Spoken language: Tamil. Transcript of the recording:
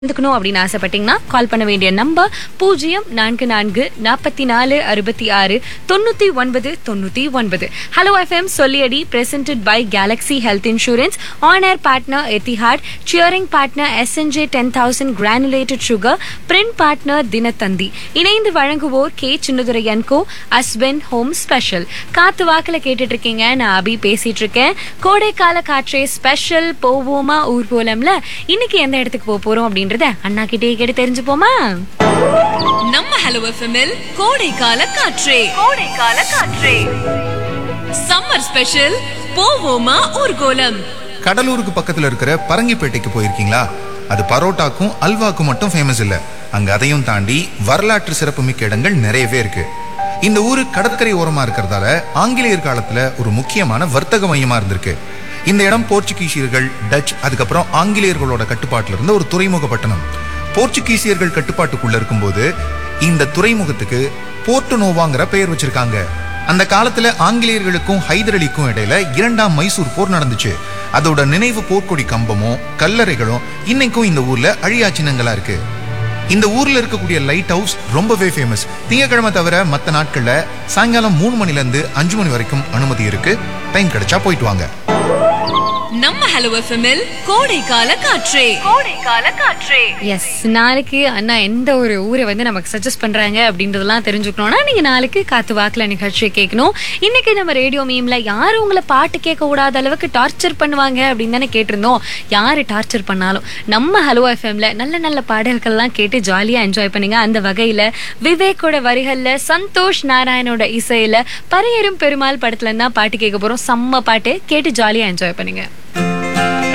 கலந்துக்கணும் அப்படின்னு ஆசைப்பட்டீங்கன்னா கால் பண்ண வேண்டிய நம்பர் பூஜ்ஜியம் நான்கு நான்கு நாற்பத்தி நாலு அறுபத்தி ஆறு தொண்ணூத்தி ஒன்பது தொண்ணூத்தி ஒன்பது hello F M Solliyadi presented by Galaxy health insurance on air partner Etihad cheering partner S N J ten thousand granulated sugar print partner Dinathanthi இணைந்து வழங்குவோர் K Chinnadurai co Ashwin home special காத்து வாக்குல கேட்டுட்டு இருக்கீங்க நான் அபி பேசிட்டு இருக்கேன் கோடைக்கால காற்றே ஸ்பெஷல் போவோமா ஊர்வலம்ல இன்னைக்கு எந்த இடத்துக்கு போக போறோம் அப்படின்றத அண்ணா கிட்டே கேட்டு தெரிஞ்சுப்போமா நம்ம ஹலோ எஃப்எம்எல் கோடைக்கால காற்றே கோடைக்கால காற்றே சம்மர் ஸ்பெஷல் போவோமா ஊர்கோலம் கடலூருக்கு பக்கத்துல இருக்கிற பரங்கிப்பேட்டைக்கு போயிருக்கீங்களா அது பரோட்டாக்கும் அல்வாக்கும் மட்டும் ஃபேமஸ் இல்ல அங்க அதையும் தாண்டி வரலாற்று சிறப்புமிக்க இடங்கள் நிறையவே இருக்கு இந்த ஊரு கடற்கரை ஓரமா இருக்கிறதால ஆங்கிலேயர் காலத்துல ஒரு முக்கியமான வர்த்தக மையமா இருந்திருக்கு இந்த இடம் போர்ச்சுகீசியர்கள் டச் அதுக்கப்புறம் ஆங்கிலேயர்களோட கட்டுப்பாட்டுல இருந்த ஒரு துறைமுக பட்டணம் போர்ச்சுகீசியர்கள் கட்டுப்பாட்டுக்குள்ள இருக்கும்போது இந்த துறைமுகத்துக்கு போர்ட்டு நோவாங்கிற பெயர் வச்சிருக்காங்க அந்த காலத்துல ஆங்கிலேயர்களுக்கும் ஹைதர் அலிக்கும் இடையில இரண்டாம் மைசூர் போர் நடந்துச்சு அதோட நினைவு போர்க்கொடி கம்பமும் கல்லறைகளும் இன்னைக்கும் இந்த ஊர்ல அழியா சின்னங்களா இருக்கு இந்த ஊர்ல இருக்கக்கூடிய லைட் ஹவுஸ் ரொம்பவே ஃபேமஸ் திங்கக்கிழமை தவிர மத்த நாட்கள்ல சாயங்காலம் மூணு மணில இருந்து அஞ்சு மணி வரைக்கும் அனுமதி இருக்கு டைம் கிடைச்சா போயிட்டு வாங்க நம்ம ஹலோ எஃப்எம்எல் கோடைக்கால காற்றே கோடைக்கால காற்றே எஸ் நாளைக்கு அண்ணா எந்த ஒரு ஊரை வந்து நமக்கு சஜஸ்ட் பண்றாங்க அப்படின்றதெல்லாம் தெரிஞ்சுக்கணும்னா நீங்க நாளைக்கு காத்து வாக்குல நிகழ்ச்சியை கேட்கணும் இன்னைக்கு நம்ம ரேடியோ மீம்ல யாரு உங்களை பாட்டு கேட்க கூடாத அளவுக்கு டார்ச்சர் பண்ணுவாங்க அப்படின்னு தானே கேட்டிருந்தோம் யாரு டார்ச்சர் பண்ணாலும் நம்ம ஹலோ எஃப்எம்ல நல்ல நல்ல பாடல்கள்லாம் கேட்டு ஜாலியா என்ஜாய் பண்ணுங்க அந்த வகையில விவேக்கோட வரிகள்ல சந்தோஷ் நாராயணோட இசையில பரையரும் பெருமாள் படத்துல இருந்தா பாட்டு கேட்க போறோம் செம்ம பாட்டு கேட்டு ஜாலியா என்ஜாய் பண்ணுங்க